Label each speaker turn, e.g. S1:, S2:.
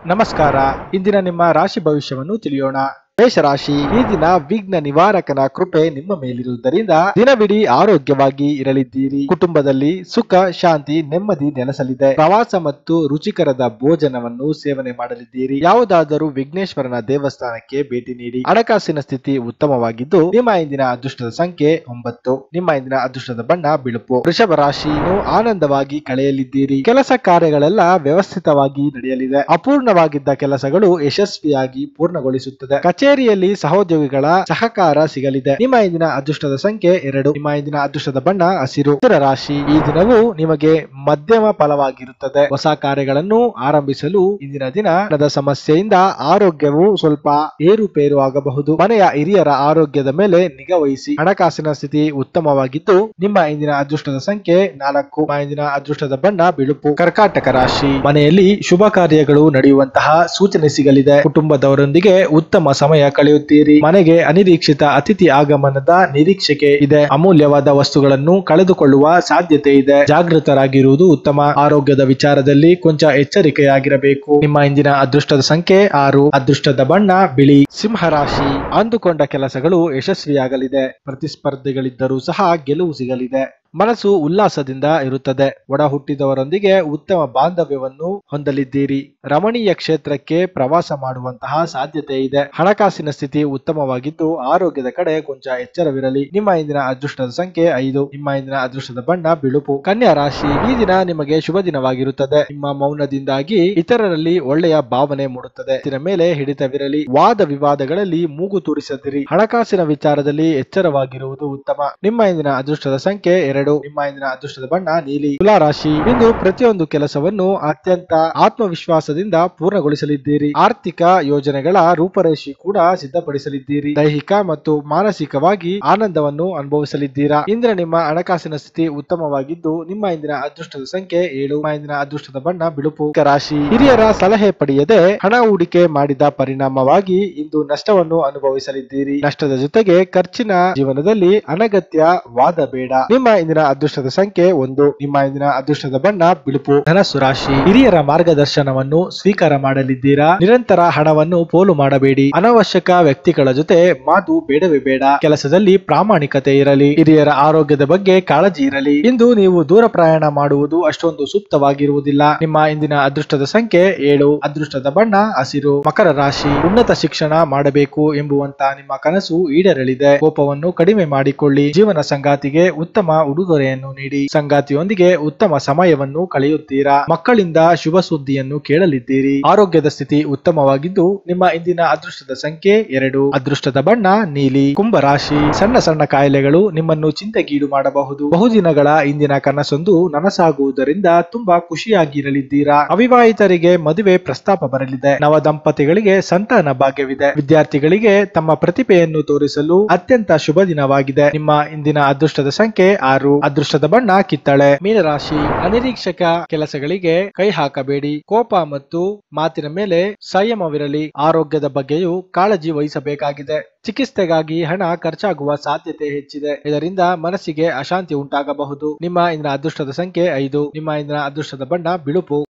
S1: ನಮಸ್ಕಾರ ಇಂದಿನ ನಿಮ್ಮ ರಾಶಿ ಭವಿಷ್ಯವನ್ನು ತಿಳಿಯೋಣ ಮೇಷರಾಶಿ ಈ ದಿನ ವಿಘ್ನ ನಿವಾರಕನ ಕೃಪೆ ನಿಮ್ಮ ಮೇಲಿರುವುದರಿಂದ ದಿನವಿಡೀ ಆರೋಗ್ಯವಾಗಿ ಇರಲಿದ್ದೀರಿ ಕುಟುಂಬದಲ್ಲಿ ಸುಖ ಶಾಂತಿ ನೆಮ್ಮದಿ ನೆಲೆಸಲಿದೆ ಪ್ರವಾಸ ಮತ್ತು ರುಚಿಕರದ ಭೋಜನವನ್ನು ಸೇವನೆ ಮಾಡಲಿದ್ದೀರಿ ಯಾವುದಾದರೂ ವಿಘ್ನೇಶ್ವರನ ದೇವಸ್ಥಾನಕ್ಕೆ ಭೇಟಿ ನೀಡಿ ಹಣಕಾಸಿನ ಸ್ಥಿತಿ ಉತ್ತಮವಾಗಿದ್ದು ನಿಮ್ಮ ಇಂದಿನ ಅದೃಷ್ಟದ ಸಂಖ್ಯೆ ಒಂಬತ್ತು ನಿಮ್ಮ ಇಂದಿನ ಅದೃಷ್ಟದ ಬಣ್ಣ ಬಿಳುಪು ವೃಷಭ ರಾಶಿಯನ್ನು ಆನಂದವಾಗಿ ಕಳೆಯಲಿದ್ದೀರಿ ಕೆಲಸ ಕಾರ್ಯಗಳೆಲ್ಲ ವ್ಯವಸ್ಥಿತವಾಗಿ ನಡೆಯಲಿದೆ ಅಪೂರ್ಣವಾಗಿದ್ದ ಕೆಲಸಗಳು ಯಶಸ್ವಿಯಾಗಿ ಪೂರ್ಣಗೊಳಿಸುತ್ತದೆ ಕಚೇರಿಯಲ್ಲಿ ಸಹೋದ್ಯೋಗಿಗಳ ಸಹಕಾರ ಸಿಗಲಿದೆ ನಿಮ್ಮ ಇಂದಿನ ಅದೃಷ್ಟದ ಸಂಖ್ಯೆ ಎರಡು ನಿಮ್ಮ ಇಂದಿನ ಅದೃಷ್ಟದ ಬಣ್ಣ ಹಸಿರು ಮಿಥುನ ರಾಶಿ ಈ ದಿನವು ನಿಮಗೆ ಮಧ್ಯಮ ಫಲವಾಗಿರುತ್ತದೆ ಹೊಸ ಕಾರ್ಯಗಳನ್ನು ಆರಂಭಿಸಲು ಇಂದಿನ ದಿನ ಹಣದ ಸಮಸ್ಯೆಯಿಂದ ಆರೋಗ್ಯವು ಸ್ವಲ್ಪ ಏರುಪೇರು ಆಗಬಹುದು ಮನೆಯ ಹಿರಿಯರ ಆರೋಗ್ಯದ ಮೇಲೆ ನಿಗಾ ವಹಿಸಿ ಹಣಕಾಸಿನ ಸ್ಥಿತಿ ಉತ್ತಮವಾಗಿದ್ದು ನಿಮ್ಮ ಇಂದಿನ ಅದೃಷ್ಟದ ಸಂಖ್ಯೆ ನಾಲ್ಕು ನಿಮ್ಮ ಇಂದಿನ ಅದೃಷ್ಟದ ಬಣ್ಣ ಬಿಳುಪು ಕರ್ಕಾಟಕ ರಾಶಿ ಮನೆಯಲ್ಲಿ ಶುಭ ಕಾರ್ಯಗಳು ನಡೆಯುವಂತಹ ಸೂಚನೆ ಸಿಗಲಿದೆ ಕುಟುಂಬದವರೊಂದಿಗೆ ಉತ್ತಮ ಸಮಯ ಕಳೆಯುತ್ತೀರಿ ಮನೆಗೆ ಅನಿರೀಕ್ಷಿತ ಅತಿಥಿ ಆಗಮನದ ನಿರೀಕ್ಷೆಗೆ ಇದೆ ಅಮೂಲ್ಯವಾದ ವಸ್ತುಗಳನ್ನು ಕಳೆದುಕೊಳ್ಳುವ ಸಾಧ್ಯತೆ ಇದೆ ಜಾಗೃತರಾಗಿರುವುದು ಉತ್ತಮ ಆರೋಗ್ಯದ ವಿಚಾರದಲ್ಲಿ ಕೊಂಚ ಎಚ್ಚರಿಕೆಯಾಗಿರಬೇಕು ನಿಮ್ಮ ಇಂದಿನ ಅದೃಷ್ಟದ ಸಂಖ್ಯೆ ಆರು ಅದೃಷ್ಟದ ಬಣ್ಣ ಬಿಳಿ ಸಿಂಹರಾಶಿ ಅಂದುಕೊಂಡ ಕೆಲಸಗಳು ಯಶಸ್ವಿಯಾಗಲಿದೆ ಪ್ರತಿಸ್ಪರ್ಧಿಗಳಿದ್ದರೂ ಸಹ ಗೆಲುವು ಸಿಗಲಿದೆ ಮನಸ್ಸು ಉಲ್ಲಾಸದಿಂದ ಇರುತ್ತದೆ ಒಡ ಹುಟ್ಟಿದವರೊಂದಿಗೆ ಉತ್ತಮ ಬಾಂಧವ್ಯವನ್ನು ಹೊಂದಲಿದ್ದೀರಿ ರಮಣೀಯ ಕ್ಷೇತ್ರಕ್ಕೆ ಪ್ರವಾಸ ಮಾಡುವಂತಹ ಸಾಧ್ಯತೆ ಇದೆ ಹಣಕಾಸಿನ ಸ್ಥಿತಿ ಉತ್ತಮವಾಗಿದ್ದು ಆರೋಗ್ಯದ ಕಡೆ ಕೊಂಚ ಎಚ್ಚರವಿರಲಿ ನಿಮ್ಮ ಇಂದಿನ ಅದೃಷ್ಟದ ಸಂಖ್ಯೆ ಐದು ನಿಮ್ಮ ಇಂದಿನ ಅದೃಷ್ಟದ ಬಣ್ಣ ಬಿಳುಪು ಕನ್ಯಾ ರಾಶಿ ಈ ದಿನ ನಿಮಗೆ ಶುಭ ದಿನವಾಗಿರುತ್ತದೆ ನಿಮ್ಮ ಮೌನದಿಂದಾಗಿ ಇತರರಲ್ಲಿ ಒಳ್ಳೆಯ ಭಾವನೆ ಮೂಡುತ್ತದೆ ಇದರ ಮೇಲೆ ಹಿಡಿತವಿರಲಿ ವಾದ ವಿವಾದಗಳಲ್ಲಿ ಮೂಗು ತೂರಿಸದಿರಿ ಹಣಕಾಸಿನ ವಿಚಾರದಲ್ಲಿ ಎಚ್ಚರವಾಗಿರುವುದು ಉತ್ತಮ ನಿಮ್ಮ ಇಂದಿನ ಅದೃಷ್ಟದ ಸಂಖ್ಯೆ ಎರಡು ನಿಮ್ಮ ಇಂದಿನ ಅದೃಷ್ಟದ ಬಣ್ಣ ನೀಲಿ ತುಲಾ ರಾಶಿ ಇಂದು ಪ್ರತಿಯೊಂದು ಕೆಲಸವನ್ನು ಅತ್ಯಂತ ಆತ್ಮವಿಶ್ವಾಸದಿಂದ ಪೂರ್ಣಗೊಳಿಸಲಿದ್ದೀರಿ ಆರ್ಥಿಕ ಯೋಜನೆಗಳ ರೂಪರೇಷೆ ಕೂಡ ಸಿದ್ಧಪಡಿಸಲಿದ್ದೀರಿ ದೈಹಿಕ ಮತ್ತು ಮಾನಸಿಕವಾಗಿ ಆನಂದವನ್ನು ಅನುಭವಿಸಲಿದ್ದೀರಾ ಇಂದಿನ ನಿಮ್ಮ ಹಣಕಾಸಿನ ಸ್ಥಿತಿ ಉತ್ತಮವಾಗಿದ್ದು ನಿಮ್ಮ ಇಂದಿನ ಅದೃಷ್ಟದ ಸಂಖ್ಯೆ ಏಳು ನಿಮ್ಮ ಇಂದಿನ ಅದೃಷ್ಟದ ಬಣ್ಣ ಬಿಳುಪು ವೃಶ್ಚಿಕ ರಾಶಿ ಹಿರಿಯರ ಸಲಹೆ ಪಡೆಯದೆ ಹಣ ಹೂಡಿಕೆ ಮಾಡಿದ ಪರಿಣಾಮವಾಗಿ ಇಂದು ನಷ್ಟವನ್ನು ಅನುಭವಿಸಲಿದ್ದೀರಿ ನಷ್ಟದ ಜೊತೆಗೆ ಖರ್ಚಿನ ಜೀವನದಲ್ಲಿ ಅನಗತ್ಯ ವಾದ ಬೇಡ ನಿಮ್ಮ ಇಂದಿನ ಅದೃಷ್ಟದ ಸಂಖ್ಯೆ ಒಂದು ನಿಮ್ಮ ಇಂದಿನ ಅದೃಷ್ಟದ ಬಣ್ಣ ಬಿಳುಪು ಧನಸ್ಸು ರಾಶಿ ಹಿರಿಯರ ಮಾರ್ಗದರ್ಶನವನ್ನು ಸ್ವೀಕಾರ ಮಾಡಲಿದ್ದೀರಾ ನಿರಂತರ ಹಣವನ್ನು ಪೋಲು ಮಾಡಬೇಡಿ ಅನವಶ್ಯಕ ವ್ಯಕ್ತಿಗಳ ಜೊತೆ ಮಾತು ಬೇಡವೇ ಬೇಡ ಕೆಲಸದಲ್ಲಿ ಪ್ರಾಮಾಣಿಕತೆ ಇರಲಿ ಹಿರಿಯರ ಆರೋಗ್ಯದ ಬಗ್ಗೆ ಕಾಳಜಿ ಇರಲಿ ಇಂದು ನೀವು ದೂರ ಪ್ರಯಾಣ ಮಾಡುವುದು ಅಷ್ಟೊಂದು ಸೂಕ್ತವಾಗಿರುವುದಿಲ್ಲ ನಿಮ್ಮ ಇಂದಿನ ಅದೃಷ್ಟದ ಸಂಖ್ಯೆ ಏಳು ಅದೃಷ್ಟದ ಬಣ್ಣ ಹಸಿರು ಮಕರ ರಾಶಿ ಉನ್ನತ ಶಿಕ್ಷಣ ಮಾಡಬೇಕು ಎಂಬುವಂತ ನಿಮ್ಮ ಕನಸು ಈಡೇರಲಿದೆ ಕೋಪವನ್ನು ಕಡಿಮೆ ಮಾಡಿಕೊಳ್ಳಿ ಜೀವನ ಸಂಗಾತಿಗೆ ಉತ್ತಮ ಉಡುಗೊರೆಯನ್ನು ನೀಡಿ ಸಂಗಾತಿಯೊಂದಿಗೆ ಉತ್ತಮ ಸಮಯವನ್ನು ಕಳೆಯುತ್ತೀರಾ ಮಕ್ಕಳಿಂದ ಶುಭ ಸುದ್ದಿಯನ್ನು ಕೇಳಲಿದ್ದೀರಿ ಆರೋಗ್ಯದ ಸ್ಥಿತಿ ಉತ್ತಮವಾಗಿದ್ದು ನಿಮ್ಮ ಇಂದಿನ ಅದೃಷ್ಟದ ಸಂಖ್ಯೆ ಎರಡು ಅದೃಷ್ಟದ ಬಣ್ಣ ನೀಲಿ ಕುಂಭ ರಾಶಿ ಸಣ್ಣ ಸಣ್ಣ ಕಾಯಿಲೆಗಳು ನಿಮ್ಮನ್ನು ಚಿಂತೆಗೀಡು ಮಾಡಬಹುದು ಬಹುದಿನಗಳ ಇಂದಿನ ಕನಸೊಂದು ನನಸಾಗುವುದರಿಂದ ತುಂಬಾ ಖುಷಿಯಾಗಿರಲಿದ್ದೀರಾ ಅವಿವಾಹಿತರಿಗೆ ಮದುವೆ ಪ್ರಸ್ತಾಪ ಬರಲಿದೆ ನವ ದಂಪತಿಗಳಿಗೆ ಸಂತಾನ ಭಾಗ್ಯವಿದೆ ವಿದ್ಯಾರ್ಥಿಗಳಿಗೆ ತಮ್ಮ ಪ್ರತಿಭೆಯನ್ನು ತೋರಿಸಲು ಅತ್ಯಂತ ಶುಭ ದಿನವಾಗಿದೆ ನಿಮ್ಮ ಇಂದಿನ ಅದೃಷ್ಟದ ಸಂಖ್ಯೆ ಆರು ಅದೃಷ್ಟದ ಬಣ್ಣ ಕಿತ್ತಳೆ ಮೀನರಾಶಿ ಅನಿರೀಕ್ಷಕ ಕೆಲಸಗಳಿಗೆ ಕೈ ಹಾಕಬೇಡಿ ಕೋಪ ಮತ್ತು ಮಾತಿನ ಮೇಲೆ ಸಂಯಮವಿರಲಿ ಆರೋಗ್ಯದ ಬಗ್ಗೆಯೂ ಕಾಳಜಿ ವಹಿಸಬೇಕಾಗಿದೆ ಚಿಕಿತ್ಸೆಗಾಗಿ ಹಣ ಖರ್ಚಾಗುವ ಸಾಧ್ಯತೆ ಹೆಚ್ಚಿದೆ ಇದರಿಂದ ಮನಸ್ಸಿಗೆ ಅಶಾಂತಿ ಉಂಟಾಗಬಹುದು ನಿಮ್ಮ ಇಂದಿನ ಅದೃಷ್ಟದ ಸಂಖ್ಯೆ ಐದು ನಿಮ್ಮ ಇಂದಿನ ಅದೃಷ್ಟದ ಬಣ್ಣ ಬಿಳುಪು